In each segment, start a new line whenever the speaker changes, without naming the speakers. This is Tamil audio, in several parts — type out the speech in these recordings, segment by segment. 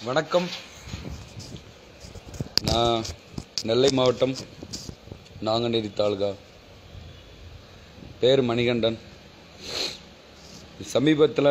வணக்கம் நான் நெல்லை மாவட்டம் நாங்குநேரி தாலுகா பேர் மணிகண்டன் சமீபத்தில்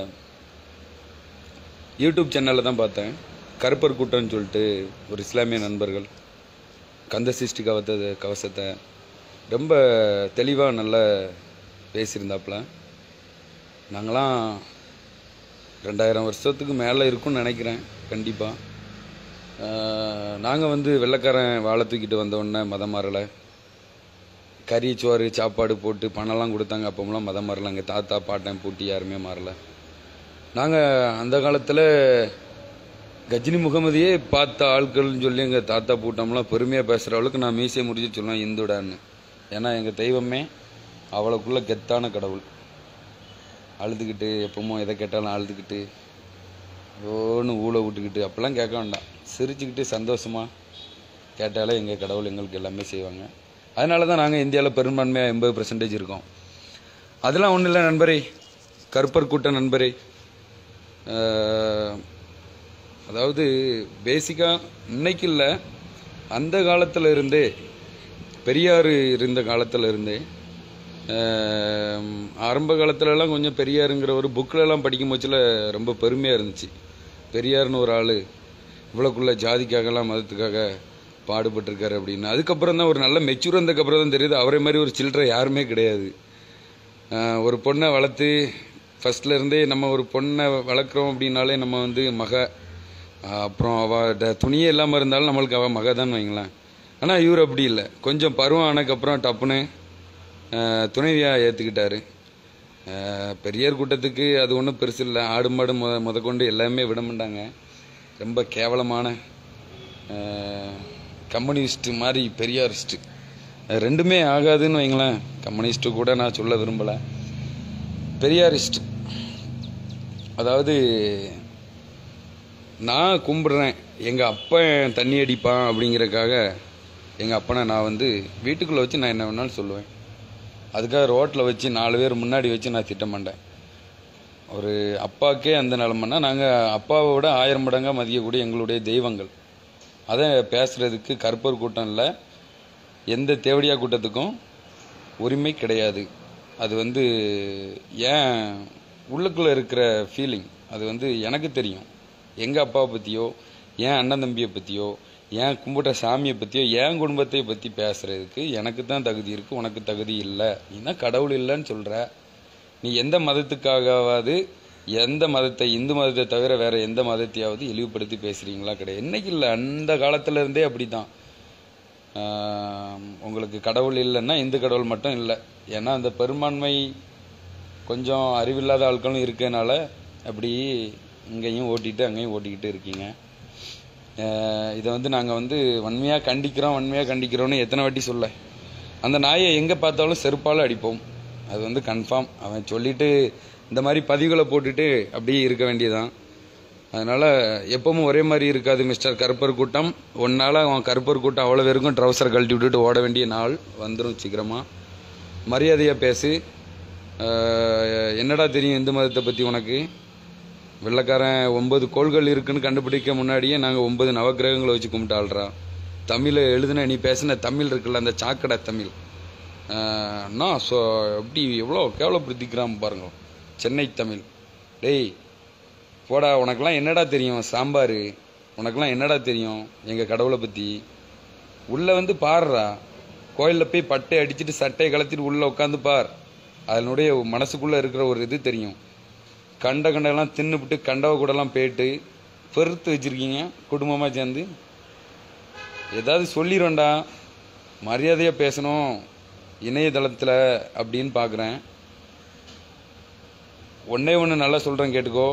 யூடியூப் சேனலில் தான் பார்த்தேன் கருப்பர் கூட்டம்னு சொல்லிட்டு ஒரு இஸ்லாமிய நண்பர்கள் கந்த சிருஷ்டி கவத்த கவசத்தை ரொம்ப தெளிவாக நல்லா பேசியிருந்தாப்புல நாங்களாம் ரெண்டாயிரம் வருஷத்துக்கு மேலே இருக்கும்னு நினைக்கிறேன் கண்டிப்பாக நாங்கள் வந்து வெள்ளைக்காரன் வாழை தூக்கிட்டு வந்தோடனே மதம் மாறலை கறி சோறு சாப்பாடு போட்டு பணம்லாம் கொடுத்தாங்க அப்போமெல்லாம் மதம் மாறல எங்கள் தாத்தா பாட்டன் பூட்டி யாருமே மாறல நாங்கள் அந்த காலத்தில் கஜினி முகமதியே பார்த்த ஆட்கள்னு சொல்லி எங்கள் தாத்தா பூட்டம்லாம் பெருமையாக பேசுகிற அளவுக்கு நான் மீசையை முடிச்சு சொல்லுவேன் இந்துடான்னு ஏன்னா எங்கள் தெய்வமே அவளுக்குள்ள கெத்தான கடவுள் அழுதுகிட்டு எப்பவும் எதை கேட்டாலும் அழுதுகிட்டு ஓன்னு ஊழ விட்டுக்கிட்டு அப்போல்லாம் கேட்க வேண்டாம் சிரிச்சுக்கிட்டு சந்தோஷமாக கேட்டாலே எங்கள் கடவுள் எங்களுக்கு எல்லாமே செய்வாங்க அதனால தான் நாங்கள் இந்தியாவில் பெரும்பான்மையாக எண்பது பர்சன்டேஜ் இருக்கோம் அதெல்லாம் ஒன்றும் இல்லை நண்பரே கருப்பர் கூட்ட நண்பரே அஹ், அதாவது பேசிக்காக இன்னைக்கு இல்லை அந்த காலத்தில் இருந்தே பெரியார் இருந்த காலத்தில் இருந்தே ஆம், ஆரம்ப காலத்துலலாம் கொஞ்சம் பெரியாருங்கிற ஒரு புக்கிலலாம் படிக்கும் போச்சில் ரொம்ப பெருமையாக இருந்துச்சு பெரியார்னு ஒரு ஆள் இவ்வளோக்குள்ள ஜாதிக்காகலாம் மதத்துக்காக பாடுபட்டிருக்காரு அப்படின்னு அதுக்கப்புறம் தான் ஒரு நல்ல மெச்சூர் வந்ததுக்கப்புறம் தான் தெரியுது அவரை மாதிரி ஒரு சில்லறை யாருமே கிடையாது ஆஹ், ஒரு பொண்ணை வளர்த்து ஃபர்ஸ்ட்ல இருந்தே நம்ம ஒரு பொண்ணை வளர்க்குறோம் அப்படின்னாலே நம்ம வந்து மக ஆஹ், அப்புறம் அவ துணியே இல்லாமல் இருந்தாலும் நம்மளுக்கு அவள் மக தான் வைங்களேன் ஆனால் இவர் அப்படி இல்லை கொஞ்சம் பருவம் ஆனதுக்கப்புறம் டப்புன்னு ஆஹ், துணைவியா ஏற்றுக்கிட்டாரு பெரியார் கூட்டத்துக்கு அது ஒன்றும் பெருசு இல்லை ஆடு மாடு முத முதற்கொண்டு எல்லாமே விட மாட்டாங்க ரொம்ப கேவலமான ஆஹ், கம்யூனிஸ்ட் மாதிரி பெரியாரிஸ்ட்டு அது ரெண்டுமே ஆகாதுன்னு வைங்களேன் கம்யூனிஸ்ட்டு கூட நான் சொல்ல விரும்பலை பெரியாரிஸ்ட் அதாவது நான் கும்பிடுறேன் எங்கள் அப்பன் தண்ணி அடிப்பான் அப்படிங்கறக்காக எங்கள் அப்பனை நான் வந்து வீட்டுக்குள்ளே வச்சு நான் என்ன வேணாலும் சொல்லுவேன் அதுக்காக ரோட்டில் வச்சு நாலு பேர் முன்னாடி வச்சு நான் திட்ட மாட்டேன் ஒரு அப்பாக்கே அந்த நிலமைன்னா நாங்கள் அப்பாவை விட ஆயிரம் மடங்காக மதிக்கக்கூடிய எங்களுடைய தெய்வங்கள் அதை பேசுறதுக்கு கற்பர் கூட்டம் இல்லை எந்த தேவடியா கூட்டத்துக்கும் உரிமை கிடையாது அது வந்து ஏன் உள்ளுக்குள்ளே இருக்கிற ஃபீலிங் அது வந்து எனக்கு தெரியும் எங்கள் அப்பாவை பற்றியோ என் அண்ணன் தம்பியை பற்றியோ என் கும்பிட்ட சாமியை பற்றியோ என் குடும்பத்தை பற்றி பேசுறதுக்கு எனக்கு தான் தகுதி இருக்குது உனக்கு தகுதி இல்லை நீனா கடவுள் இல்லைன்னு சொல்கிற நீ எந்த மதத்துக்காகவாவது எந்த மதத்தை இந்து மதத்தை தவிர வேற எந்த மதத்தையாவது இழிவுபடுத்தி பேசுறீங்களா கிடையாது இன்னைக்கு இல்லை அந்த காலத்துல இருந்தே அப்படிதான் ஆஹ் உங்களுக்கு கடவுள் இல்லைன்னா இந்து கடவுள் மட்டும் இல்லை ஏன்னா அந்த பெரும்பான்மை கொஞ்சம் அறிவில்லாத ஆட்களும் இருக்கனால அப்படி இங்கேயும் ஓட்டிட்டு அங்கேயும் ஓட்டிக்கிட்டு இருக்கீங்க ஆஹ் இதை வந்து நாங்கள் வந்து வன்மையாக கண்டிக்கிறோம் வன்மையாக கண்டிக்கிறோம்னு எத்தனை வாட்டி சொல்ல அந்த நாயை எங்கே பார்த்தாலும் செருப்பால் அடிப்போம் அது வந்து கன்ஃபார்ம் அவன் சொல்லிட்டு இந்த மாதிரி பதிவுகளை போட்டுட்டு அப்படியே இருக்க வேண்டியதான் அதனால எப்பவும் ஒரே மாதிரி இருக்காது மிஸ்டர் கருப்பர் கூட்டம் ஒன்னால அவன் கருப்பர் கூட்டம் அவ்வளோ பேருக்கும் ட்ரௌசர் கழட்டி விட்டுட்டு ஓட வேண்டிய நாள் வந்துடும் சீக்கிரமா மரியாதையாக பேசு ஆஹ் என்னடா தெரியும் இந்து மதத்தை பற்றி உனக்கு வெள்ளைக்காரன் ஒன்பது கோள்கள் இருக்குன்னு கண்டுபிடிக்க முன்னாடியே நாங்கள் ஒன்பது நவக்கிரகங்களை வச்சு கும்பிட்டு ஆள்றா தமிழை எழுதுன நீ பேசின தமிழ் இருக்குல்ல அந்த சாக்கடை தமிழ் ஆஹ் நான் ஸோ எப்படி எவ்வளோ கேவலப்படுத்திக்கிறான் பாருங்க சென்னை தமிழ் டேய் போடா உனக்கெல்லாம் என்னடா தெரியும் சாம்பார் உனக்கெல்லாம் என்னடா தெரியும் எங்கள் கடவுளை பற்றி உள்ளே வந்து பாருடா கோயிலில் போய் பட்டை அடிச்சிட்டு சட்டையை கலத்திட்டு உள்ளே உட்காந்து பார் அதனுடைய மனசுக்குள்ளே இருக்கிற ஒரு இது தெரியும் கண்ட கண்டெல்லாம் தின்னுபிட்டு கண்டவ கூடலாம் போயிட்டு பெருத்து வச்சிருக்கீங்க குடும்பமாக சேர்ந்து ஏதாவது சொல்லிடும்டா மரியாதையாக பேசணும் இணையதளத்தில் அப்படின்னு பார்க்குறேன் ஒன்னே ஒன்று நல்லா சொல்கிறேன் கேட்டுக்கோ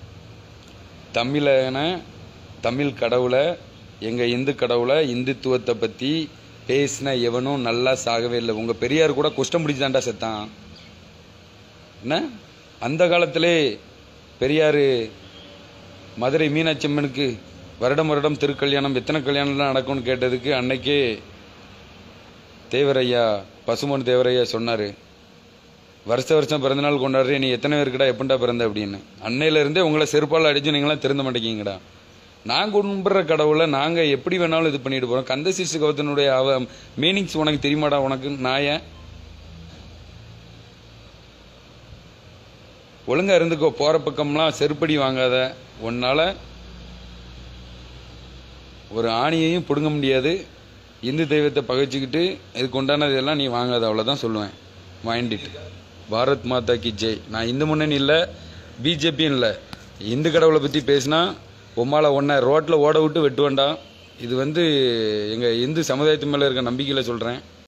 தமிழனை தமிழ் கடவுளை எங்கள் இந்து கடவுளை இந்துத்துவத்தை பற்றி பேசின எவனும் நல்லா சாகவே இல்லை உங்கள் பெரியார் கூட குஷ்டம் பிடிச்சி தான்டா செத்தான் என்ன அந்த காலத்திலே பெரியார் மதுரை மீனாட்சி அம்மனுக்கு வருடம் வருடம் திருக்கல்யாணம் எத்தனை கல்யாணம்லாம் நடக்கும்னு கேட்டதுக்கு அன்னைக்கே தேவரையா பசுமன் தேவரையா சொன்னார் வருஷ வருஷம் பிறந்தநாள் கொண்டாடுறே நீ எத்தனை பேருக்குடா எப்பண்டா பிறந்த அப்படின்னு அன்னையில இருந்தே உங்களை செருப்பால் அடிச்சு நீங்களாம் திருந்த மாட்டேங்கிங்கடா நான் கும்பிட்ற கடவுளை நாங்கள் எப்படி வேணாலும் இது பண்ணிட்டு போகிறோம் கந்த சீசு கௌதனுடைய அவ மீனிங்ஸ் உனக்கு தெரியுமாடா உனக்கு நான் ஏன் ஒழுங்கா இருந்துக்கோ போகிற பக்கம்லாம் செருப்படி வாங்காத உன்னால் ஒரு ஆணியையும் பிடுங்க முடியாது இந்து தெய்வத்தை பகைச்சிக்கிட்டு இதுக்கு உண்டானதெல்லாம் நீ வாங்காத அவ்வளோதான் சொல்லுவேன் வாங்கிட்டு பாரத் மாதா கி ஜெய் நான் இந்து முன்னணி இல்லை பிஜேபியும் இல்லை இந்து கடவுளை பற்றி பேசினா உம்மால ஒன்றை ரோட்டில் ஓட விட்டு வெட்டுவேண்டாம் இது வந்து எங்கள் இந்து சமுதாயத்து மேலே இருக்க நம்பிக்கையில் சொல்கிறேன்